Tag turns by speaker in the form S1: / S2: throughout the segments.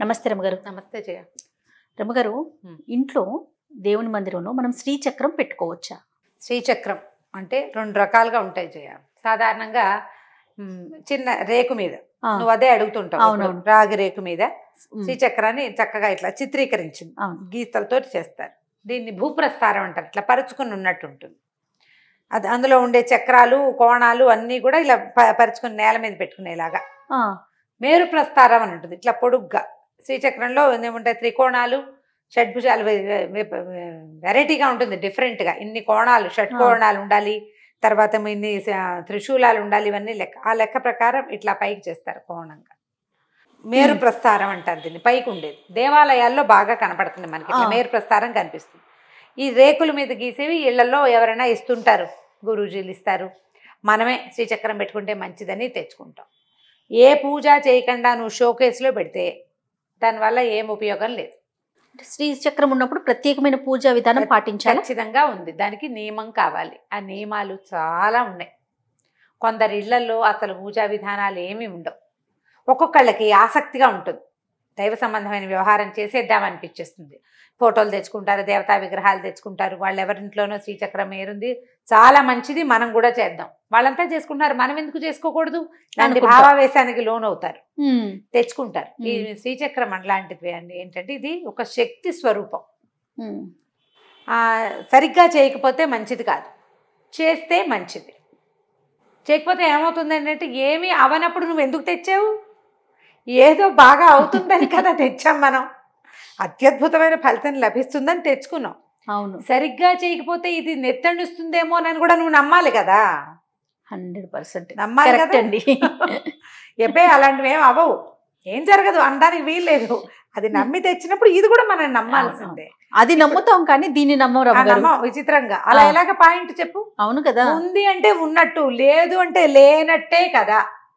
S1: నమస్తే రమగారు
S2: నమస్తే జయ
S1: రమగారు
S2: Hmm.
S1: ఇంట్లో దేవుని మందిరంలో మనం శ్రీచక్రం పెట్టుకోవచ్చా
S2: శ్రీచక్రం అంటే రెండు రకాలుగా ఉంటాయి జయ సాధారణంగా మ్, చిన్న రేకు మీద
S1: ఆ,
S2: నువ్వు అదే అడుగుతుంటావు
S1: అవునవును.
S2: ఇప్పుడు రాగి రేకు మీద
S1: ఉమ్,
S2: శ్రీచక్రాన్ని చక్కగా ఇట్లా చిత్రీకరించింది
S1: అవును.
S2: గీతలతో చేస్తారు దీన్ని భూప్రస్థారం అంటారు ఇట్లా పరుచుకుని ఉన్నట్టు ఉంటుంది అది అందులో ఉండే చక్రాలు కోణాలు అన్నీ కూడా ఇలా ప- పరుచుకుని నేల మీద పెట్టుకునేలాగా
S1: ఆ,
S2: మేరు ప్రస్తారం అని ఉంటుంది ఇట్లా పొడుగ్గా శ్రీచక్రంలో ఏముంటాయి త్రికోణాలు షడ్భుజాలు వెరైటీగా ఉంటుంది డిఫరెంట్గా ఇన్ని కోణాలు షట్కోణాలు ఉండాలి తర్వాత ఇన్ని స- త్రిశూలాలు ఉండాలి ఇవన్నీ లెక్క ఆ లెక్క ప్రకారం ఇట్లా పైకి చేస్తారు కోణంగా మేరు
S1: Hmm.
S2: ప్రస్తారం అంటారు దీన్ని పైకి ఉండేది దేవాలయాల్లో బాగా కనపడుతుంది మనకి ఇట్లా
S1: ఆ.
S2: మేరు ప్రస్తారం కనిపిస్తుంది ఈ రేకుల మీద గీసేవి ఇళ్లలో ఎవరైనా ఇస్తుంటారు గురూజీలు ఇస్తారు మనమే శ్రీచక్రం పెట్టుకుంటే మంచిదని తెచ్చుకుంటాం ఏ పూజ చేయకుండా నువ్వు షోకేస్లో పెడితే దానివల్ల ఏం ఉపయోగం లేదు
S1: అంటే శ్రీచక్రం ఉన్నప్పుడు ప్రత్యేకమైన పూజా విధానం పాటించాలా
S2: ఖచ్చితంగా ఉంది దానికి నియమం కావాలి ఆ నియమాలు చాలా ఉన్నాయి కొందరి ఇళ్లలో అసలు పూజా విధానాలు ఏమీ ఉండవు ఒక్కొక్కళ్ళకి ఆసక్తిగా ఉంటుంది దైవ సంబంధమైన వ్యవహారం చేసేద్దామనిపించేస్తుంది ఫోటోలు తెచ్చుకుంటారు దేవతా విగ్రహాలు తెచ్చుకుంటారు వాళ్ళు ఎవరింట్లోనో శ్రీచక్రం ఏరుంది చాలా మంచిది మనం కూడా చేద్దాం వాళ్ళంతా చేసుకుంటారు మనం ఎందుకు చేసుకోకూడదు లాంటి
S1: అనుకుంటాం.
S2: భావావేశానికి లోన్ అవుతారు
S1: ఉమ్,
S2: తెచ్చుకుంటారు ఈ
S1: మ్మ్.
S2: శ్రీచక్రం అలాంటిది అండి ఏంటంటే ఇది ఒక శక్తి స్వరూపం
S1: ఉమ్,
S2: ఆ, సరిగ్గా చేయకపోతే మంచిది కాదు చేస్తే మంచిది చేయకపోతే ఏమవుతుంది అంటే ఏమీ అవనప్పుడు నువ్వు ఎందుకు తెచ్చావు ఏదో బాగా అవుతుందని కదా తెచ్చాం మనం అత్యద్భుతమైన ఫలితం లభిస్తుందని తెచ్చుకున్నాం
S1: అవును
S2: సరిగ్గా చేయకపోతే ఇది నెత్తండిస్తుందేమో అని కూడా నువ్వు నమ్మాలి కదా
S1: హండ్రెడ్ పర్సెంట్
S2: నమ్మాలి
S1: కరెక్ట్
S2: కదా
S1: అండి
S2: ఎబ్బే అలాంటివి ఏం అవ్వవు ఏం జరగదు అనడానికి వీల్లేదు అది నమ్మి తెచ్చినప్పుడు ఇది కూడా మనం నమ్మాల్సిందే
S1: అది నమ్ముతాం కానీ దీన్ని నమ్మం
S2: ఆ
S1: రమగారు
S2: నమ్మం విచిత్రంగా అలా
S1: ఆ.
S2: ఎలాగ పాయింట్ చెప్పు
S1: అవును కదా
S2: ఉంది అంటే ఉన్నట్టు లేదు అంటే లేనట్టే కదా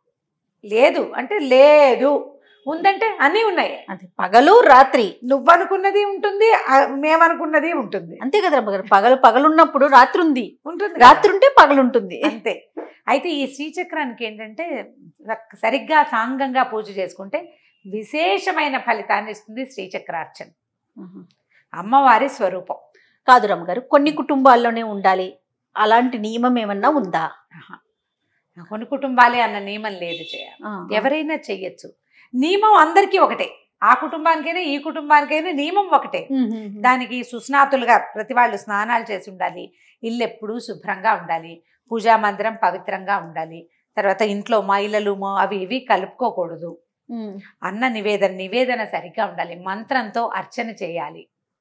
S2: లేదు అంటే లేదు ఉందంటే అన్నీ ఉన్నాయి
S1: అది పగలు రాత్రి
S2: నువ్వనుకున్నది ఉంటుంది ఆ, మేమనుకున్నది ఉంటుంది
S1: అంతే కదా రమగారు పగలు పగలున్నప్పుడు రాత్రి ఉంది
S2: ఉంటుంది
S1: రాత్రి ఉంటే పగలు ఉంటుంది
S2: అంతే అయితే ఈ శ్రీచక్రానికి ఏంటంటే సక్- సరిగ్గా సాంగంగా పూజ చేసుకుంటే విశేషమైన ఫలితాన్ని ఇస్తుంది శ్రీచక్రార్చన
S1: ఉహు.
S2: అమ్మవారి స్వరూపం
S1: కాదు రమగారు కొన్ని కుటుంబాల్లోనే ఉండాలి అలాంటి నియమం ఏమన్నా ఉందా
S2: ఆహా. కొన్ని కుటుంబాలే అన్న నియమం లేదు చేయ
S1: ఆ,
S2: ఎవరైనా చెయ్యొచ్చు నియమం అందరికీ ఒకటే ఆ కుటుంబానికైనా ఈ కుటుంబానికైనా నియమం ఒకటే
S1: ఉమ్, ఉమ్, ఉమ్.
S2: దానికి సుస్నాతులుగా ప్రతి వాళ్ళు స్నానాలు చేసి ఉండాలి ఇల్లు ఎప్పుడూ శుభ్రంగా ఉండాలి పూజా మందిరం పవిత్రంగా ఉండాలి తర్వాత ఇంట్లో మైలలు మో- అవి ఇవి కలుపుకోకూడదు
S1: ఉమ్,
S2: అన్న నివేదన నివేదన సరిగ్గా ఉండాలి మంత్రంతో అర్చన చేయాలి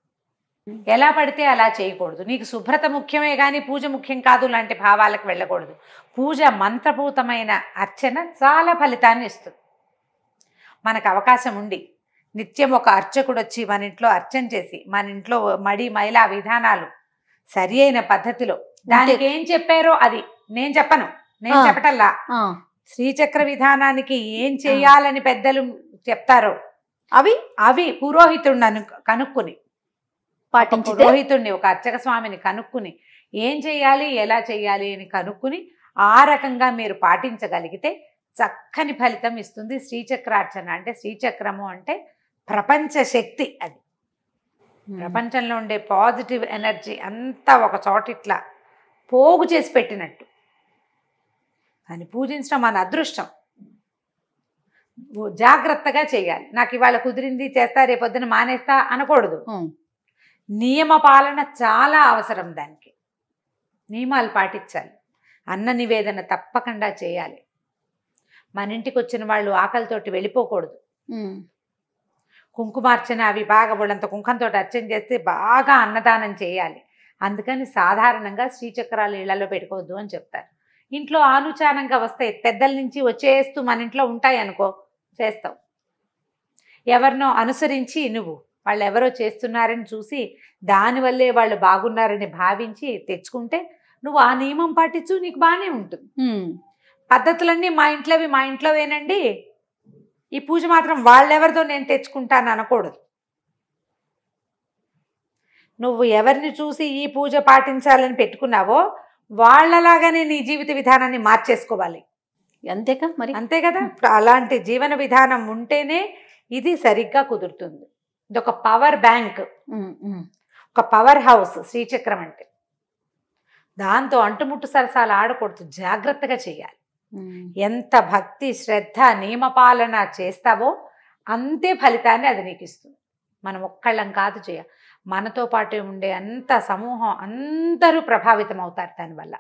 S2: ఎలా పడితే అలా చేయకూడదు నీకు శుభ్రత ముఖ్యమే కానీ పూజ ముఖ్యం కాదు లాంటి భావాలకు వెళ్ళకూడదు పూజ మంత్రపూతమైన అర్చన చాలా ఫలితాన్ని ఇస్తుంది మనకు అవకాశం ఉండి నిత్యం ఒక అర్చకుడు వచ్చి మన ఇంట్లో అర్చన చేసి మన ఇంట్లో మడి మైలా విధానాలు సరి అయిన పద్ధతిలో దానికి ఏం చెప్పారో అది నేను చెప్పను నేను
S1: ఆ.
S2: చెప్పటల్లా
S1: ఆ,
S2: శ్రీచక్ర విధానానికి ఏం చేయాలని పెద్దలు చెప్తారో
S1: అవి
S2: అవి పురోహితుడిని అను కనుక్కుని ఒక
S1: పాటించితే
S2: పురోహితుడిని ఒక అర్చక స్వామిని కనుక్కుని ఏం చేయాలి ఎలా చేయాలి అని కనుక్కుని ఆ రకంగా మీరు పాటించగలిగితే చక్కని ఫలితం ఇస్తుంది శ్రీచక్రార్చన అంటే శ్రీచక్రము అంటే ప్రపంచ శక్తి అది ప్రపంచంలో ఉండే పాజిటివ్ ఎనర్జీ అంతా ఒక చోట ఇట్లా పోగు చేసి పెట్టినట్టు దాన్ని పూజించడం మన అదృష్టం ఓ జాగ్రత్తగా చేయాలి నాకు ఇవాళ కుదిరింది చేస్తా రేపొద్దున మానేస్తా అనకూడదు
S1: ఉమ్,
S2: నియమ పాలన చాలా అవసరం దానికి నియమాలు పాటించాలి అన్న నివేదన తప్పకుండా చేయాలి మన ఇంటికి వచ్చిన వాళ్ళు ఆకలితోటి వెళ్ళిపోకూడదు
S1: ఉమ్,
S2: కుంకుమార్చన అవి బాగా వాళ్ళంత కుంకంతో అర్చన చేస్తే బాగా అన్నదానం చేయాలి అందుకని సాధారణంగా శ్రీచక్రాలు ఇళ్లలో పెట్టుకోవద్దు అని చెప్తారు ఇంట్లో ఆనుచానంగా వస్తాయి పెద్దల నుంచి వచ్చేస్తూ మన ఇంట్లో ఉంటాయి అనుకో చేస్తావు ఎవరినో అనుసరించి నువ్వు వాళ్ళు ఎవరో చేస్తున్నారని చూసి దానివల్లే వాళ్ళు బాగున్నారని భావించి తెచ్చుకుంటే నువ్వు ఆ నియమం పాటించు నీకు బాగానే ఉంటుంది
S1: ఉమ్.
S2: పద్ధతులన్నీ మా ఇంట్లోవి మా ఇంట్లోవేనండి ఈ పూజ మాత్రం వాళ్ళెవరిదో నేను తెచ్చుకుంటాను అనకూడదు నువ్వు ఎవరిని చూసి ఈ పూజ పాటించాలని పెట్టుకున్నావో వాళ్ళలాగానే నీ జీవిత విధానాన్ని మార్చేసుకోవాలి
S1: అంతేకా మరి
S2: అంతే కదా ఇప్పుడు అలాంటి జీవన విధానం ఉంటేనే ఇది సరిగ్గా కుదురుతుంది ఇది ఒక పవర్ బ్యాంక్
S1: ఉమ్, ఉమ్.
S2: ఒక పవర్ హౌస్ శ్రీచక్రం అంటే దాంతో అంటుముట్టు సరసాలు ఆడకూడదు జాగ్రత్తగా చేయాలి
S1: ఉమ్.
S2: ఎంత భక్తి శ్రద్ధ నియమపాలన చేస్తావో అంతే ఫలితాన్ని అది నీకు ఇస్తుంది మనం ఒక్కళ్ళం కాదు చేయ మనతో పాటు ఉండే అంత సమూహం అందరూ ప్రభావితం అవుతారు దానివల్ల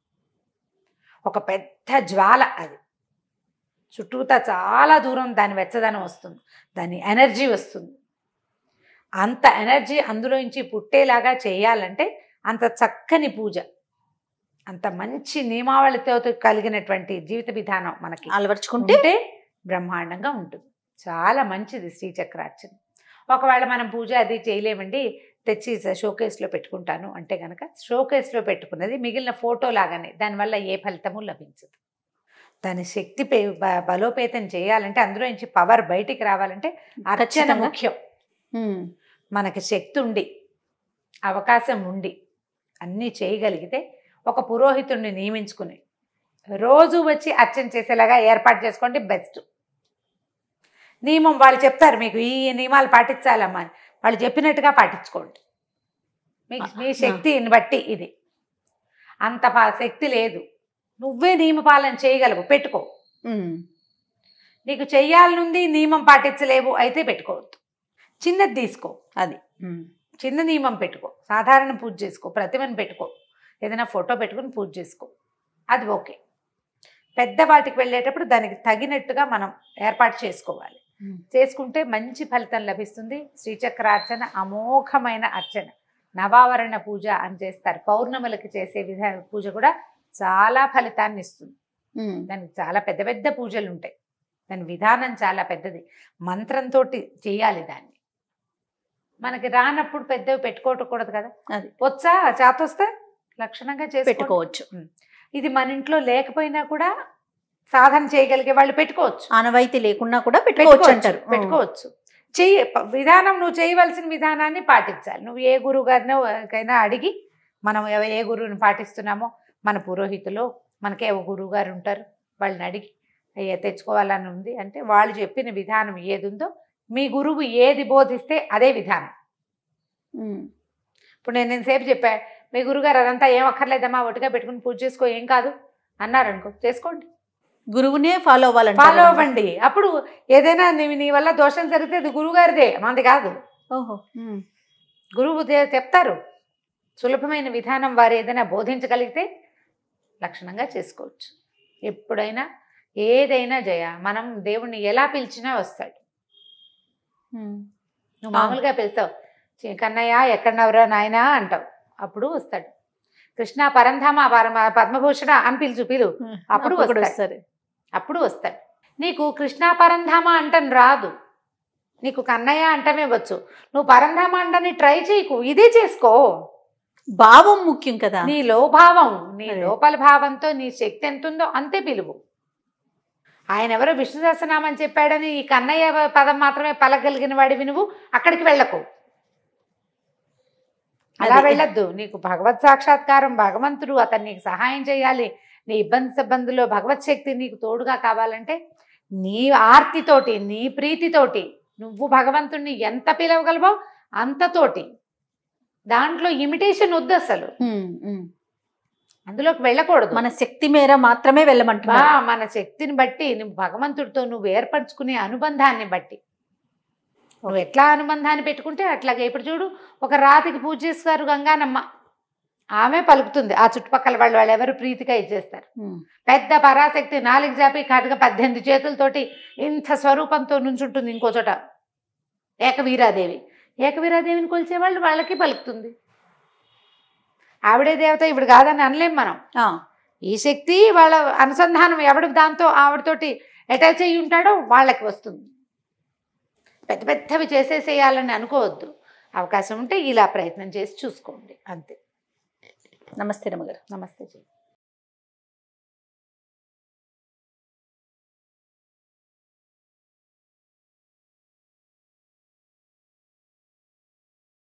S2: ఒక పెద్ద జ్వాల అది చుట్టూతా చాలా దూరం దాని వెచ్చదనం వస్తుంది దాని ఎనర్జీ వస్తుంది అంత ఎనర్జీ అందులోంచి పుట్టేలాగా చేయాలంటే అంత చక్కని పూజ అంత మంచి నియమావళితో కలిగినటువంటి జీవిత విధానం మనకి
S1: అలవర్చుకుంటే
S2: ఉంటే బ్రహ్మాండంగా ఉంటుంది చాలా మంచిది శ్రీచక్రార్చన ఒకవేళ మనం పూజ అది చేయలేమండి తెచ్చి షోకేస్లో పెట్టుకుంటాను అంటే కనుక షోకేస్లో పెట్టుకున్నది మిగిలిన ఫోటో లాగానే దానివల్ల ఏ ఫలితము లభించదు దాని శక్తి పే- బ- బలోపేతం చేయాలంటే అందులో నుంచి పవర్ బయటికి రావాలంటే అర్చన
S1: ఖచ్చితంగా.
S2: ముఖ్యం
S1: ఉమ్.
S2: మనకి శక్తి ఉండి అవకాశం ఉండి అన్నీ చేయగలిగితే ఒక పురోహితుడిని నియమించుకుని రోజు వచ్చి అర్చన చేసేలాగా ఏర్పాటు చేసుకోండి బెస్ట్ నియమం వాళ్ళు చెప్తారు మీకు ఈ నియమాలు పాటించాలమ్మా అని. వాళ్ళు చెప్పినట్టుగా పాటించుకోండి మీకు మీ శక్తిని బట్టి ఇది అంత పా- శక్తి లేదు నువ్వే నియమపాలన చేయగలవు పెట్టుకో
S1: ఉమ్.
S2: నీకు చెయ్యాలనుంది నియమం పాటించలేవు అయితే పెట్టుకోవద్దు చిన్నది తీసుకో
S1: అది ఉమ్.
S2: చిన్న నియమం పెట్టుకో సాధారణ పూజ చేసుకో ప్రతిమను పెట్టుకో ఏదైనా ఫోటో పెట్టుకుని పూజ చేసుకో అది ఓకే పెద్ద వాటికి వెళ్ళేటప్పుడు దానికి తగినట్టుగా మనం ఏర్పాటు చేసుకోవాలి
S1: ఉమ్.
S2: చేసుకుంటే మంచి ఫలితం లభిస్తుంది శ్రీచక్రార్చన అమోఘమైన అర్చన నవావరణ పూజ అని చేస్తారు పౌర్ణములకి చేసే విధా పూజ కూడా చాలా ఫలితాన్ని ఇస్తుంది
S1: ఉమ్.
S2: దానికి చాలా పెద్ద పెద్ద పూజలు ఉంటాయి దాని విధానం చాలా పెద్దది మంత్రంతో చేయాలి దాన్ని మనకి రానప్పుడు పెద్దవి పెట్టుకోవకూడదు కదా
S1: అది.
S2: వచ్చా చేతొస్తే లక్షణంగా చేసి
S1: పెట్టుకోవచ్చు
S2: ఇది మన ఇంట్లో లేకపోయినా కూడా సాధన చేయగలిగే వాళ్ళు పెట్టుకోవచ్చు
S1: ఆనవాయితీ లేకున్నా కూడా పెట్టుకోవచ్చు అంటారు ఉమ్.
S2: పెట్టుకోవచ్చు చెయ్యి ప- విధానం నువ్వు చేయవలసిన విధానాన్ని పాటించాలి నువ్వు ఏ గురువు గారినో కైనా అడిగి మనం ఎవ- ఏ గురువుని పాటిస్తున్నామో మన పురోహితులు మనకే ఒక గురువు గారు ఉంటారు వాళ్ళని అడిగి అయ్యా తెచ్చుకోవాలని ఉంది అంటే వాళ్ళు చెప్పిన విధానం ఏది ఉందో మీ గురువు ఏది బోధిస్తే అదే విధానం
S1: ఉమ్.
S2: ఇప్పుడు నేను ఎంతసేపు చెప్పా మీ గురుగారు అదంతా ఏం అక్కర్లేదమ్మా ఒట్టుగా పెట్టుకుని పూజ చేసుకో ఏం కాదు అన్నారనుకో చేసుకోండి
S1: గురువునే ఫాలో అవ్వాలంటారు
S2: ఫాలో అవ్వండి అప్పుడు ఏదైనా నీ నీ వల్ల దోషం జరిగితే అది గురువుగారిదే మనది కాదు
S1: ఓహో ఉమ్.
S2: గురువు దే- చెప్తారు సులభమైన విధానం వారు ఏదైనా బోధించగలిగితే లక్షణంగా చేసుకోవచ్చు ఎప్పుడైనా ఏదైనా జయ మనం దేవుణ్ణి ఎలా పిలిచినా వస్తాడు
S1: ఉమ్.
S2: నువ్వు మామూలుగా పిలుస్తావు "చి- కన్నయ్య ఎక్కడనవరా నాయనా అంటావు అప్పుడు వస్తాడు కృష్ణ పరంధామ పరమ పద్మభూషణ అని పిలుచు పిలు అప్పుడు
S1: అప్పుడు
S2: వస్తాడు.
S1: వస్తారు
S2: అప్పుడు వస్తాడు నీకు కృష్ణ పరంధామ అంటని రాదు నీకు కన్నయ్య అంటమే వచ్చు నువ్వు పరంధామ అంటని ట్రై చేయకు ఇదే చేసుకో
S1: భావం ముఖ్యం కదా
S2: నీ లోభావం నీ
S1: అదే.
S2: లోపల భావంతో నీ శక్తి ఎంత ఉందో అంతే పిలువు ఆయన ఎవరో విష్ణు సహస్రనామని చెప్పాడని ఈ కన్నయ్య పదం మాత్రమే పలకగలిగిన వాడివి నువ్వు అక్కడికి వెళ్ళకు అలా
S1: అదే.
S2: వెళ్ళొద్దు నీకు భగవత్ సాక్షాత్కారం భగవంతుడు అతను నీకు సహాయం చేయాలి నీ ఇబ్బంది ఇబ్బందుల్లో భగవత్ శక్తి నీకు తోడుగా కావాలంటే నీ ఆర్తితోటి నీ ప్రీతితోటి నువ్వు భగవంతుణ్ణి ఎంత పిలవగలవో అంతతోటి దాంట్లో ఇమిటేషన్ వద్దు అసలు
S1: ఉమ్, ఉమ్.
S2: అందులోకి వెళ్ళకూడదు
S1: మన శక్తి మేర మాత్రమే
S2: బా
S1: వెళ్ళమంటున్నారు
S2: మన శక్తిని బట్టి నువ్వు భగవంతుడితో నువ్వు ఏర్పరచుకునే అనుబంధాన్ని బట్టి నువ్వు ఎట్లా అనుబంధాన్ని పెట్టుకుంటే అట్లాగే ఇప్పుడు చూడు ఒక రాతికి పూజ చేస్తారు గంగానమ్మ ఆమె పలుకుతుంది ఆ చుట్టుపక్కల వాళ్ళు వాళ్ళు ఎవరు ప్రీతిగా ఇచ్చేస్తారు
S1: ఉమ్.
S2: పెద్ద పరాశక్తి నాలుగు జాపి కాటుగా పద్దెనిమిది చేతులతోటి ఇంత స్వరూపంతో నుంచుంటుంది ఇంకో చోట ఏకవీరాదేవి ఏకవీరాదేవిని కొలిచేవాళ్ళు వాళ్ళకి పలుకుతుంది ఆవిడే దేవత ఇప్పుడు కాదని అనలేం మనం
S1: ఆ,
S2: ఈ శక్తి వాళ్ళ అనుసంధానం ఎవడు దాంతో ఆవిడతోటి అటాచ్ అయ్యి ఉంటాడో వాళ్ళకి వస్తుంది పెద్ద పెద్దవి చేసేసేయాలని అనుకోవద్దు అవకాశం ఉంటే ఇలా ప్రయత్నం చేసి చూసుకోండి అంతే
S1: నమస్తే రమగారు
S2: నమస్తే జీ